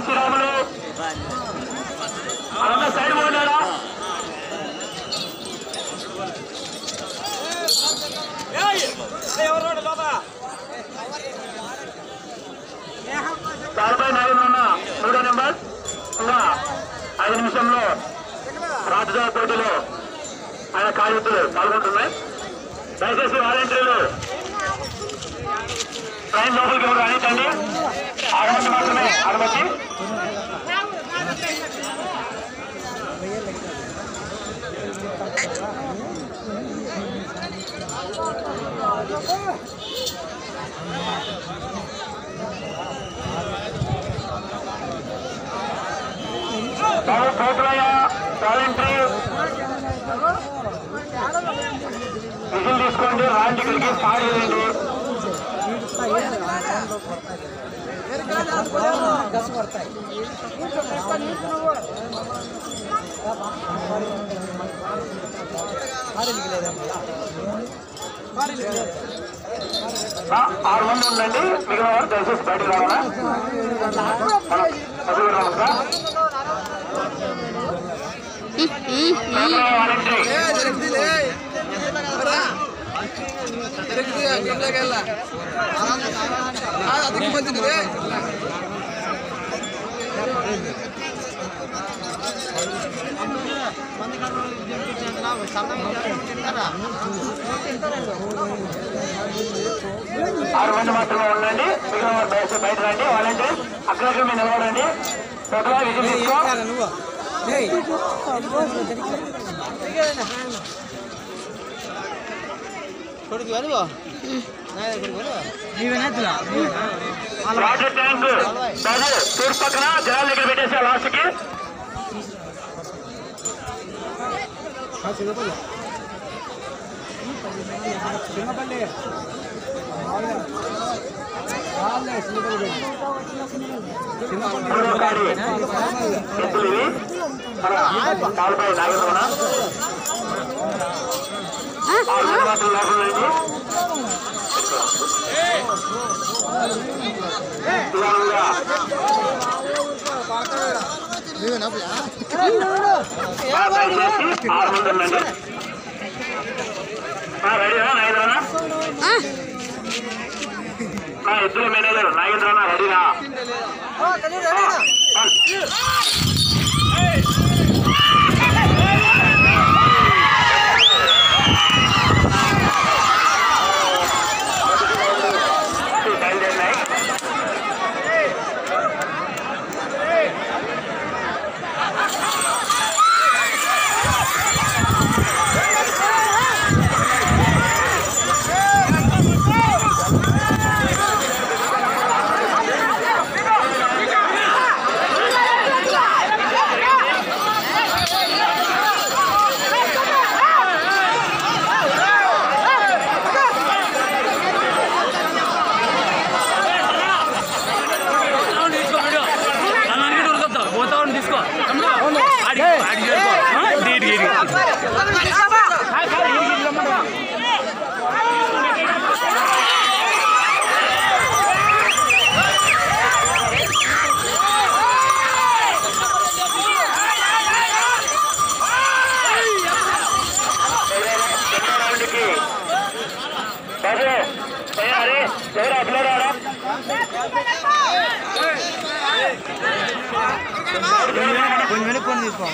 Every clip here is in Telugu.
శ్రీరాములు అదంతా సైడ్ పోయినారా నలభై నాలుగు ఉన్న మూడో నెంబర్ ఇంకా ఐదు నిమిషంలో రాజధాని పోటీలో ఆయన కార్యక్రమాలు పాల్గొంటున్నాయి దయచేసి వాలంటీర్లు ట్రైన్ లోపలికి ఎవరు రానిచ్చండి ఆరు మంది మాత్రమే అనుమతి బాబు కోతులయ్య వాలంటీర్ విజిల్ తీసుకోండి రాండి ఇక్కడికి స్టార్ట్ చేయండి ఆ, ఆరు మంది ఉండండి మిగిలిన వారు దయచేసి బయటకు రావాలా పదవి రావాలా వాలంటీర్ ఆరు మంది మాత్రమే ఉండండి మిగిలిన వారు దయచేసి బయట రండి వాలంటీర్ అక్కడ మీరు నిలబడండి పెద్దగా విజిల్ తీసుకో కొడుకు వెలుగు వాటర్ ట్యాంక్ బాబు తూర్పు పక్కన జనాల దగ్గర పెట్టేసా లాస్ట్ కి మూడో కాడి ఎత్తులు ఇవి మన కాలుపై నాగేంద్రమణ ఆరు మంది మాత్రం లోపల రండి నిదానంగా బాగా చేసి ఆరు మంది ఉండండి రెడీనా నాగేంద్రనా నా ఇద్దరు మేనేజర్ నాగేంద్రనా రెడీనా బయలుదేరినాయి తీసుకో ఆడికి ఆడికి చేరుకో డీట్ గీటి రౌండ్కి బాబు తయారీ ఎవరు అప్లోడారా కొంచెం వెనుక్కొని తీసుకో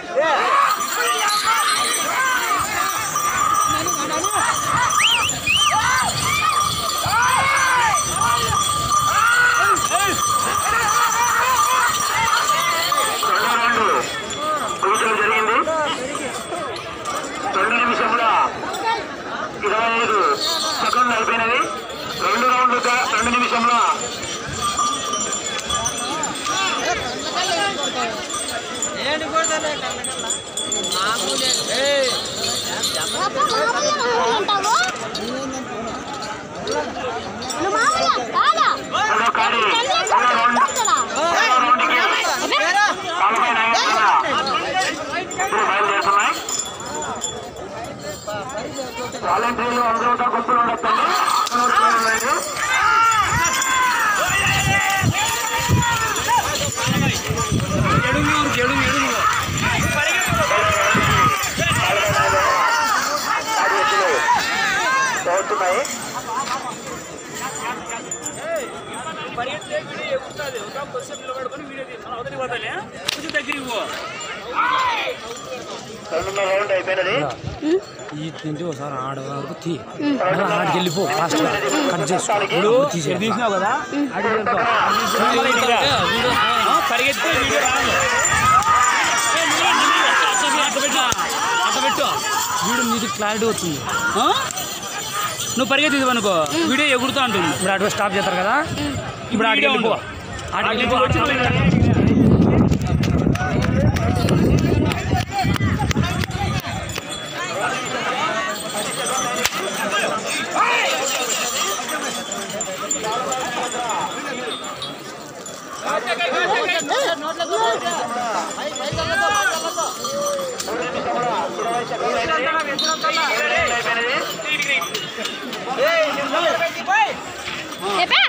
రెండో రౌండ్ ముగించడం జరిగింది రెండు నిమిషముల ఇరవై ఐదు సెకండ్లు అయిపోయినవి రెండు రౌండ్లుగా రెండు నిమిషంలో ఏంటి కొడతాలే మామూలే మూడో కాడి మూడో రౌండ్ మూడో రౌండ్కి నలభై నాయకులుగా ఇప్పుడు బయలుదేరుతున్నాయి వాలంటీర్లు అందరూ కూడా గుర్తులు ఉండొచ్చండి కొద్దిసేపు నిలబడుకొని వీడియో తీస్తాను అవతలి పోతానే కొంచెం దగ్గరికి పో రెండున్నర రౌండ్ అయిపోయినది ఈ తింటే ఒకసారి ఆడ వరకు తీ ఆడికి వెళ్ళిపో ఫాస్ట్ కట్ చేసుకో ఇప్పుడు తీసేయ్. తీసినావు కదా పరిగెత్తే వీడియో రాదు ఏ, నువ్వే, నువ్వే. అట్లా అట్లా పెట్టు అట్లా పెట్టు వీడు నీది క్లారిటీ వచ్చింది ఆ? నువ్వు పరిగెత్తి అనుకో వీడియో ఎగురుతూ ఉంటుంది ఇప్పుడు అటు స్టాప్ చేస్తారు కదా ఇప్పుడు ఆడికి వీడియో వెళ్ళిపో ఉండు. ఆడికి ఆడికి వెళ్ళిపో వచ్చి చెప్పా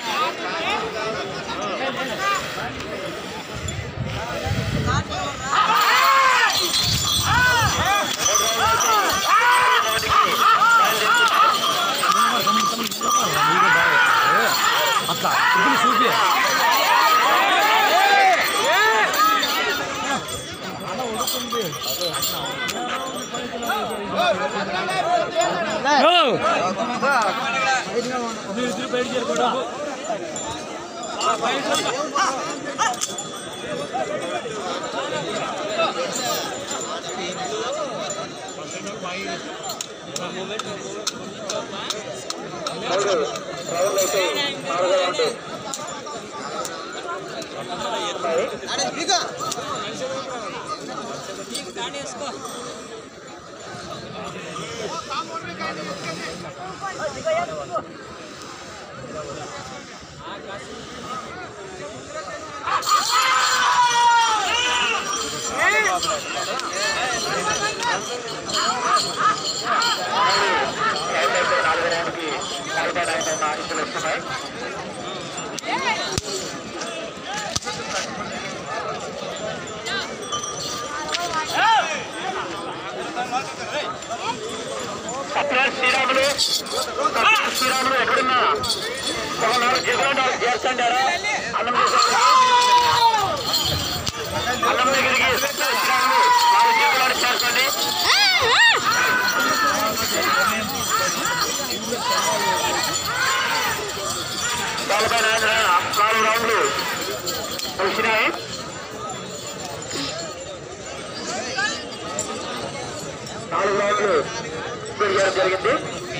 అట్లా ఇప్పుడు చూపి నాలుగు రౌండ్కి నలభై నాలుగు మార్కులు వస్తున్నాయి సప్లర్ శ్రీరాములు సప్లర్ శ్రీరాములు ఎక్కడున్నా ఒక నాలుగు జీవితం నాలుగు చేస్తాండారా అన్నం చేస్తాడు అన్నం దగ్గరికి శ్రీరాములు నాలుగు జీవితాలు చేర్చండి నలభై నాలుగు నాలుగు రౌండ్లు వచ్చినాయి నాలుగు రౌండ్లు పెరిగడం జరిగింది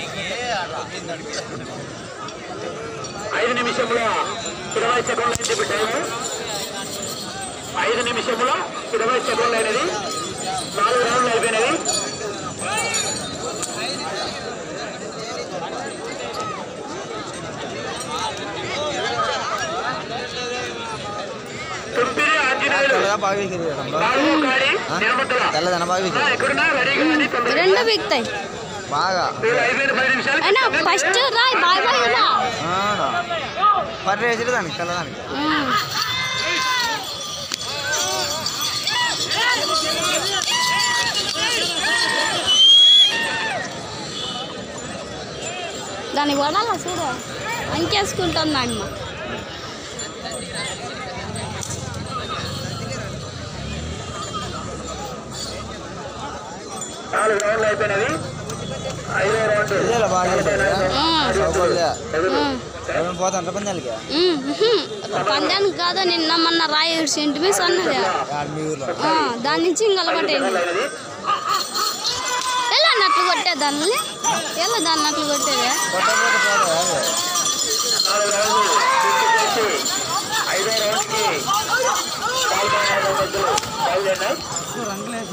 ఐదు నిమిషముల ఇరవై సెకండ్లు అయింది ఇప్పుడు టైము ఐదు నిమిషముల ఇరవై సెకండ్లు అయినది నాలుగు రౌండ్లు అయిపోయినవి తుంపిరి ఆంజనేయులు నాలుగో కాడి నిలబడ్డల తెల్లదన బాగా ఆ, ఎక్కడున్నా రెడీగా ఉంది తొందరగా రెండు బిగుతాయి బాగా వీళ్ళు అయిపోయిన పది నిమిషాలు అయినా ఫస్ట్ రాయ్ బాయ్ బాయ్ కదా పర్రి వేసిరు దానికి తెల్లదానికి ఉమ్. దాన్ని వడాలా చూడు అంకేసుకుంటుంది అమ్మ నాలుగు రౌండ్లు అయిపోయినవి ఐదో రౌండ్ ఇదేలా బాగా ఉమ్. ఏమేమి పోతాంట పందాలకి ఉమ్, ఉహుం. పందానికి కాదు నిన్న మొన్న రాయి సెంటిమీస్ అన్నది ఆడ మీ ఊర్లో ఆ, దాని నుంచి ఇంకలగొట్టేది అయినది ఎలా నట్లు కొట్టే దాన్ని ఎలా దాన్ని నట్లు కొట్టేది కొట్టకపోతే పోదా అదే. నాలుగు రౌండ్లు పూర్తి చేసి ఐదో రౌండ్కి పాల్గొనే మధ్యలో బయలుదేరినాయి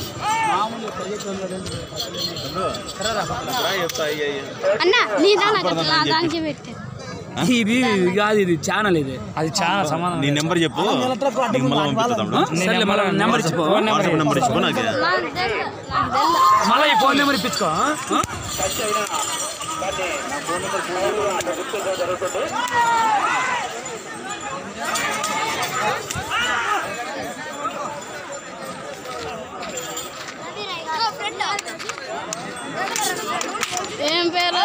అన్న నీ దాని అట్లా దానికి పెట్టే ఇది కాదు ఇది ఛానల్ ఇది అది చాలా సమాధానం నీ నెంబర్ చెప్పు నీకు మళ్ళీ పంపిస్తాం సరే మళ్ళీ నెంబర్ ఇచ్చిపో వాట్సాప్ నెంబర్ ఇచ్చిపో నాకు నాకు తెల్ల నాకు తెల్ల మళ్ళీ ఈ ఫోన్ నెంబర్ ఇప్పించుకో ఆ? టచ్ అయినా దాన్ని అట్లా గుర్తించడం జరుగుతుంది ఏం పేరు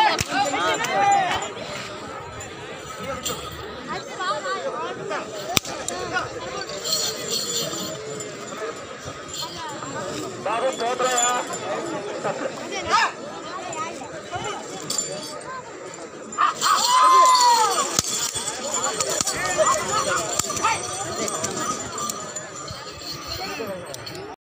స్తోత్రయ్యా